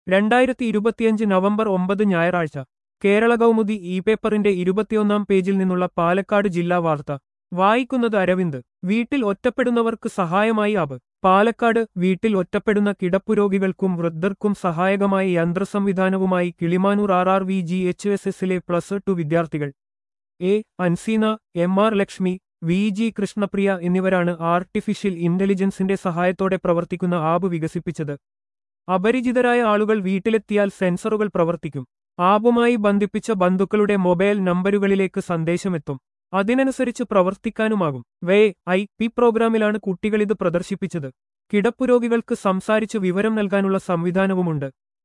രണ്ടായിരത്തി ഇരുപത്തിയഞ്ച് നവംബർ ഒമ്പത് ഞായറാഴ്ച കേരള കൗമുദി ഇ പേപ്പറിന്റെ ഇരുപത്തിയൊന്നാം പേജിൽ നിന്നുള്ള പാലക്കാട് ജില്ലാ വാർത്ത വായിക്കുന്നത് അരവിന്ദ് വീട്ടിൽ ഒറ്റപ്പെടുന്നവർക്ക് സഹായമായി ആബ് പാലക്കാട് വീട്ടിൽ ഒറ്റപ്പെടുന്ന കിടപ്പുരോഗികൾക്കും വൃദ്ധർക്കും സഹായകമായ യന്ത്രസംവിധാനവുമായി Kilimanoor R R V G H S എസിലെ പ്ലസ് ടു വിദ്യാർത്ഥികൾ A Anseena M R Lakshmi V G Krishnapriya എന്നിവരാണ് ആർട്ടിഫിഷ്യൽ ഇന്റലിജൻസിന്റെ സഹായത്തോടെ പ്രവർത്തിക്കുന്ന ആബ് വികസിപ്പിച്ചത് അപരിചിതരായ ആളുകൾ വീട്ടിലെത്തിയാൽ സെൻസറുകൾ പ്രവർത്തിക്കും ആബുമായി ബന്ധിപ്പിച്ച ബന്ധുക്കളുടെ മൊബൈൽ നമ്പരുകളിലേക്ക് സന്ദേശമെത്തും അതിനനുസരിച്ച് പ്രവർത്തിക്കാനുമാകും വേ ഐ പി പ്രോഗ്രാമിലാണ് കുട്ടികളിത് പ്രദർശിപ്പിച്ചത് കിടപ്പുരോഗികൾക്ക് സംസാരിച്ച് വിവരം നൽകാനുള്ള സംവിധാനവുമുണ്ട്